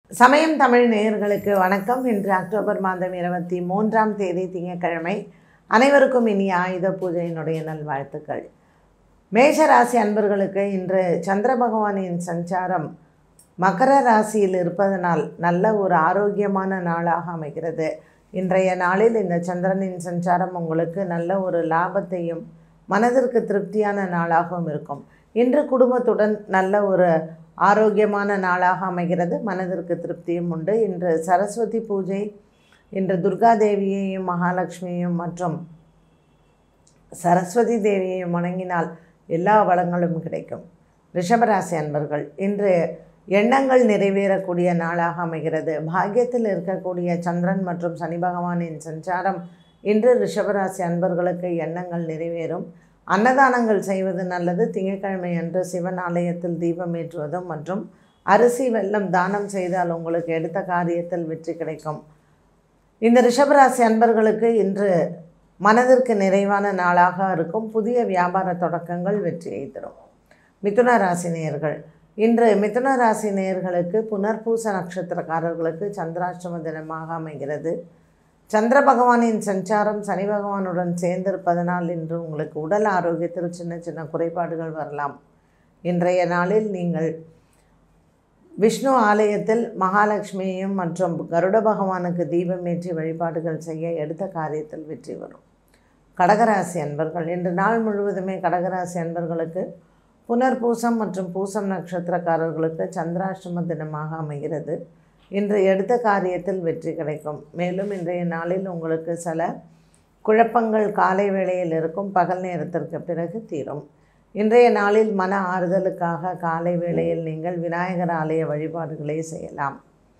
சமயம் தமிழ் நேயர்களுக்கு வணக்கம் இன்று அக்டோபர் மாதம் இருபத்தி மூன்றாம் தேதி திங்கட்கிழமை அனைவருக்கும் இனிய ஆயுத பூஜையினுடைய நல்வாழ்த்துக்கள் மேஷராசி அன்பர்களுக்கு இன்று சந்திர பகவானின் சஞ்சாரம் மகர ராசியில் இருப்பதனால் நல்ல ஒரு ஆரோக்கியமான நாளாக அமைகிறது இன்றைய நாளில் இந்த சந்திரனின் சஞ்சாரம் உங்களுக்கு நல்ல ஒரு லாபத்தையும் மனதிற்கு திருப்தியான நாளாகவும் இருக்கும் இன்று குடும்பத்துடன் நல்ல ஒரு ஆரோக்கியமான நாளாக அமைகிறது மனதிற்கு திருப்தியும் உண்டு இன்று சரஸ்வதி பூஜை இன்று துர்கா தேவியையும் மகாலட்சுமியையும் மற்றும் சரஸ்வதி தேவியையும் வணங்கினால் எல்லா வளங்களும் கிடைக்கும் ரிஷபராசி அன்பர்கள் இன்று எண்ணங்கள் நிறைவேறக்கூடிய நாளாக அமைகிறது பாக்கியத்தில் இருக்கக்கூடிய சந்திரன் மற்றும் சனி பகவானின் சஞ்சாரம் இன்று ரிஷபராசி அன்பர்களுக்கு எண்ணங்கள் நிறைவேறும் அன்னதானங்கள் செய்வது நல்லது திங்கட்கிழமை அன்று சிவன் ஆலயத்தில் தீபம் ஏற்றுவதும் மற்றும் அரிசி வெல்லம் தானம் செய்தால் உங்களுக்கு எடுத்த காரியத்தில் வெற்றி கிடைக்கும் இந்த ரிஷபராசி அன்பர்களுக்கு இன்று மனதிற்கு நிறைவான நாளாக இருக்கும் புதிய வியாபார தொடக்கங்கள் வெற்றியை தரும் மிதுன ராசி நேயர்கள் இன்று மிதுன ராசி நேயர்களுக்கு புனர்பூச நட்சத்திரக்காரர்களுக்கு சந்திராஷ்டம தினமாக அமைகிறது சந்திர பகவானின் சஞ்சாரம் சனி பகவானுடன் சேர்ந்திருப்பதனால் இன்று உங்களுக்கு உடல் ஆரோக்கியத்தில் சின்ன சின்ன குறைபாடுகள் வரலாம் இன்றைய நாளில் நீங்கள் விஷ்ணு ஆலயத்தில் மகாலட்சுமியையும் மற்றும் கருட பகவானுக்கு தீபமேற்றி வழிபாடுகள் செய்ய எடுத்த காரியத்தில் வெற்றி வரும் கடகராசி அன்பர்கள் இன்று நாள் முழுவதுமே கடகராசி அன்பர்களுக்கு புனர்பூசம் மற்றும் பூசம் நட்சத்திரக்காரர்களுக்கு சந்திராஷ்டம தினமாக அமைகிறது இன்று எடுத்த காரியத்தில் வெற்றி கிடைக்கும் மேலும் இன்றைய நாளில் உங்களுக்கு சில குழப்பங்கள் காலை வேளையில் இருக்கும் பகல் நேரத்திற்கு பிறகு தீரும் இன்றைய நாளில் மன ஆறுதலுக்காக காலை வேளையில் நீங்கள் விநாயகர் ஆலய வழிபாடுகளை செய்யலாம்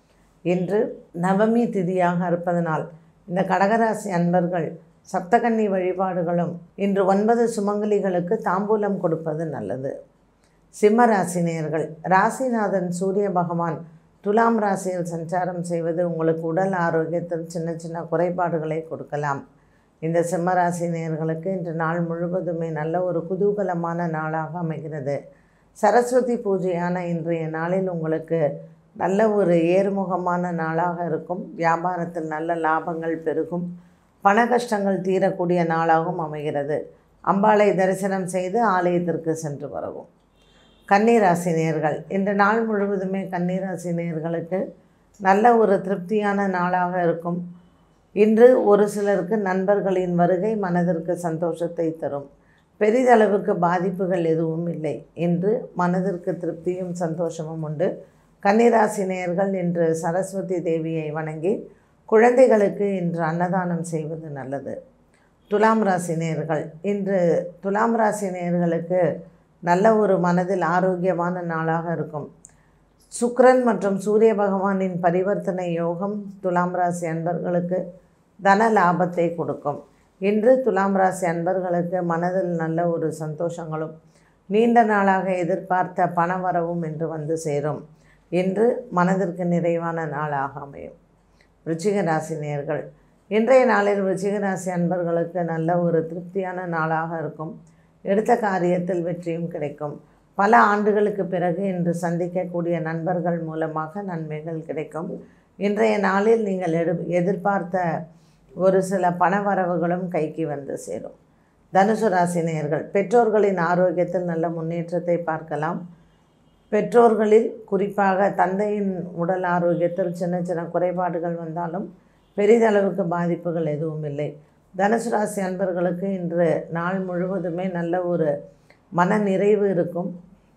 இன்று நவமி திதியாக இருப்பதனால் இந்த கடகராசி அன்பர்கள் சப்தகன்னி வழிபாடுகளும் இன்று ஒன்பது சுமங்கலிகளுக்கு தாம்பூலம் கொடுப்பது நல்லது சிம்ம ராசினியர்கள் ராசிநாதன் சூரிய பகவான் துலாம் ராசியில் சஞ்சாரம் செய்வது உங்களுக்கு உடல் ஆரோக்கியத்தில் சின்ன சின்ன குறைபாடுகளை கொடுக்கலாம் இந்த சிம்ம ராசி நேயர்களுக்கு இன்று நாள் முழுவதுமே நல்ல ஒரு குதூகலமான நாளாக அமைகிறது சரஸ்வதி பூஜையான இன்றைய நாளில் உங்களுக்கு நல்ல ஒரு ஏறுமுகமான நாளாக இருக்கும் வியாபாரத்தில் நல்ல லாபங்கள் பெருகும் பண கஷ்டங்கள் தீரக்கூடிய நாளாகவும் அமைகிறது அம்பாளை தரிசனம் செய்து ஆலயத்திற்கு சென்று வரவும் கன்னிராசி நேர்கள் இன்று நாள் முழுவதுமே கன்னிராசி நேர்களுக்கு நல்ல ஒரு திருப்தியான நாளாக இருக்கும் இன்று ஒரு சிலருக்கு நண்பர்களின் வருகை மனதிற்கு சந்தோஷத்தை தரும் பெரிதளவுக்கு பாதிப்புகள் எதுவும் இல்லை இன்று மனதிற்கு திருப்தியும் சந்தோஷமும் உண்டு கன்னிராசி நேயர்கள் இன்று சரஸ்வதி தேவியை வணங்கி குழந்தைகளுக்கு இன்று அன்னதானம் செய்வது நல்லது துலாம் ராசி நேயர்கள் இன்று துலாம் ராசி நேயர்களுக்கு நல்ல ஒரு மனதில் ஆரோக்கியமான நாளாக இருக்கும் சுக்கிரன் மற்றும் சூரிய பகவானின் பரிவர்த்தனை யோகம் துலாம் ராசி அன்பர்களுக்கு தன லாபத்தை கொடுக்கும் இன்று துலாம் ராசி அன்பர்களுக்கு மனதில் நல்ல ஒரு சந்தோஷங்களும் நீண்ட நாளாக எதிர்பார்த்த பணவரவும் இன்று வந்து சேரும் இன்று மனதிற்கு நிறைவான நாளாக அமையும் விருச்சிக ராசி நேயர்கள் இன்றைய நாளில் விருச்சிக ராசி அன்பர்களுக்கு நல்ல ஒரு திருப்தியான நாளாக இருக்கும் எடுத்த காரியத்தில் வெற்றியும் கிடைக்கும் பல ஆண்டுகளுக்கு பிறகு இன்று சந்திக்கக்கூடிய நண்பர்கள் மூலமாக நன்மைகள் கிடைக்கும் இன்றைய நாளில் நீங்கள் எடு எதிர்பார்த்த ஒரு சில பண வரவுகளும் கைக்கு வந்து சேரும் தனுசு ராசி நேயர்கள் பெற்றோர்களின் ஆரோக்கியத்தில் நல்ல முன்னேற்றத்தை பார்க்கலாம் பெற்றோர்களில் குறிப்பாக தந்தையின் உடல் ஆரோக்கியத்தில் சின்ன சின்ன குறைபாடுகள் வந்தாலும் பெரிதளவுக்கு பாதிப்புகள் எதுவும் இல்லை தனுசு ராசி அன்பர்களுக்கு இன்று நாள் முழுவதுமே நல்ல ஒரு மன நிறைவு இருக்கும்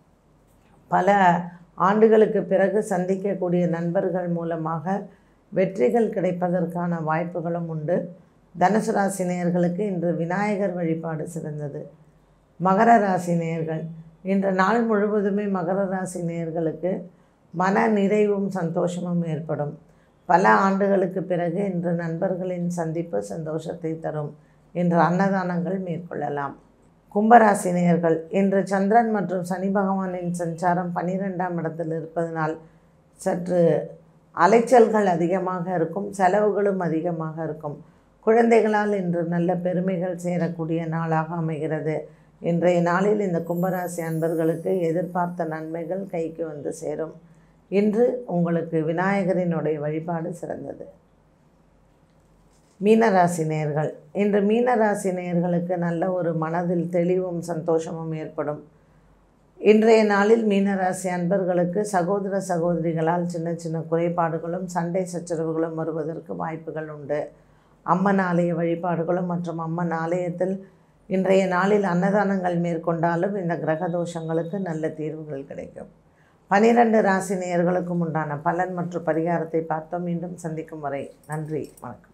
பல ஆண்டுகளுக்கு பிறகு சந்திக்கக்கூடிய நண்பர்கள் மூலமாக வெற்றிகள் கிடைப்பதற்கான வாய்ப்புகளும் உண்டு தனுசு ராசி நேயர்களுக்கு இன்று விநாயகர் வழிபாடு சிறந்தது மகர ராசி நேயர்கள் இன்று நாள் முழுவதுமே மகர ராசி நேயர்களுக்கு மன நிறைவும் சந்தோஷமும் ஏற்படும் பல ஆண்டுகளுக்கு பிறகு இன்று நண்பர்களின் சந்திப்பு சந்தோஷத்தை தரும் இன்று அன்னதானங்கள் மேற்கொள்ளலாம் கும்பராசி நேயர்கள் இன்று சந்திரன் மற்றும் சனி பகவானின் சஞ்சாரம் பன்னிரெண்டாம் இடத்தில் இருப்பதனால் சற்று அலைச்சல்கள் அதிகமாக இருக்கும் செலவுகளும் அதிகமாக இருக்கும் குழந்தைகளால் இன்று நல்ல பெருமைகள் சேரக்கூடிய நாளாக அமைகிறது இன்றைய நாளில் இந்த கும்பராசி அன்பர்களுக்கு எதிர்பார்த்த நன்மைகள் கைக்கு வந்து சேரும் இன்று உங்களுக்கு விநாயகரினுடைய வழிபாடு சிறந்தது மீனராசி நேர்கள் இன்று மீனராசி நேர்களுக்கு நல்ல ஒரு மனதில் தெளிவும் சந்தோஷமும் ஏற்படும் இன்றைய நாளில் மீனராசி அன்பர்களுக்கு சகோதர சகோதரிகளால் சின்ன சின்ன குறைபாடுகளும் சண்டை சச்சரவுகளும் வருவதற்கு வாய்ப்புகள் உண்டு அம்மன் ஆலய வழிபாடுகளும் மற்றும் அம்மன் ஆலயத்தில் இன்றைய நாளில் அன்னதானங்கள் மேற்கொண்டாலும் இந்த கிரக தோஷங்களுக்கு நல்ல தீர்வுகள் கிடைக்கும் பனிரெண்டு ராசி நேயர்களுக்கும் உண்டான பலன் மற்றும் பரிகாரத்தை பார்த்தோம் மீண்டும் சந்திக்கும் வரை நன்றி வணக்கம்